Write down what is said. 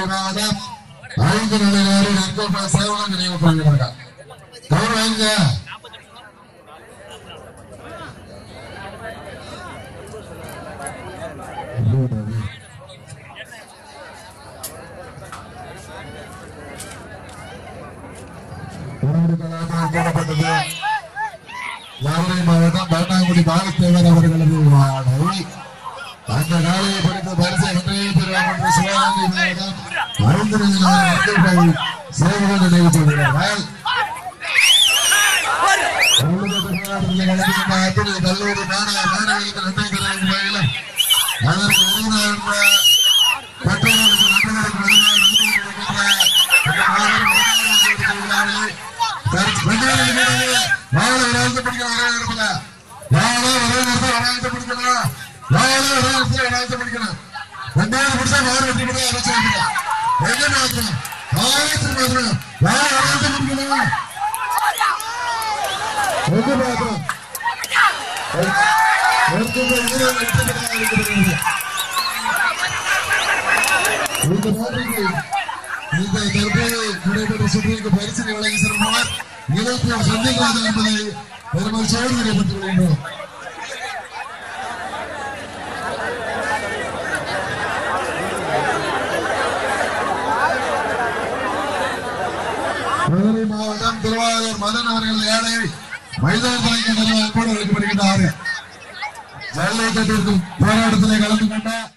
மாவட்டம் ஐந்து நிலையாறு நெற்கோப்பா சேவலம் நினைவு பழகிறாங்க கௌரவ வாங்க போடப்பட்டது யாவரை மாவட்டம் பரணாங்குடி பாலத்தேவர் அவர்களது வாடகை அந்த காலையை படித்த பரிசை வென்றையை பெறுவார் என்று சிவகாந்தி மாவட்டம் ஐந்து நிலையாறு சேவகம் நினைவு கொள்கிறார்கள் கல்லூரி மாணவ மாணவிகளுக்கு நன்மை தெரிவிக்கும் வகையில் அதற்கு உறுதியாக பெற்றோர்களுக்கு நண்பர்களுக்கு உறுதியாக நன்றி தெரிவிக்கின்ற இந்த மாபெரும் விவசாய விழாவிலே கருத்து- பெற்றோர்களுக்கு இடையே வாழ விளையாட்டு பிடிக்கிற ஒரே இடத்துல வாழ ஒரே நேரத்தில் விளையாட்டு பிடிக்கணும் வாழ ஒரே நேரத்தில் விளையாட்டு பிடிக்கணும் ரெண்டாவது பிடிச்சா வாழ வெற்றி பெற அரசு எங்க மாத்திரம் ஆயிரத்தி மாத்திரம் வாழ விளையாட்டு பிடிக்கணும் எங்க மாத்திரம் மருத்துவ வீரர் வெற்றி பெற இருக்கிறது இந்த மாதிரிக்கு இந்த தற்போது நடைபெற்ற சுற்றிற்கு பரிசினை வழங்கி சிறந்தவர் இலக்கியம் சந்திக்கிறது என்பதை பெருமகிழ்ச்சியோடு தெரியப்பட்டுக் கொள்கின்றோம் மதுரை மாவட்டம் திருவாரூர் மதன் அவர்கள் ஏழை மைதான தலைவர் கூட வைக்கப்படுகின்றார்கள் ஜல்லிக்கட்டிற்கும் போராட்டத்திலே கலந்து கொண்ட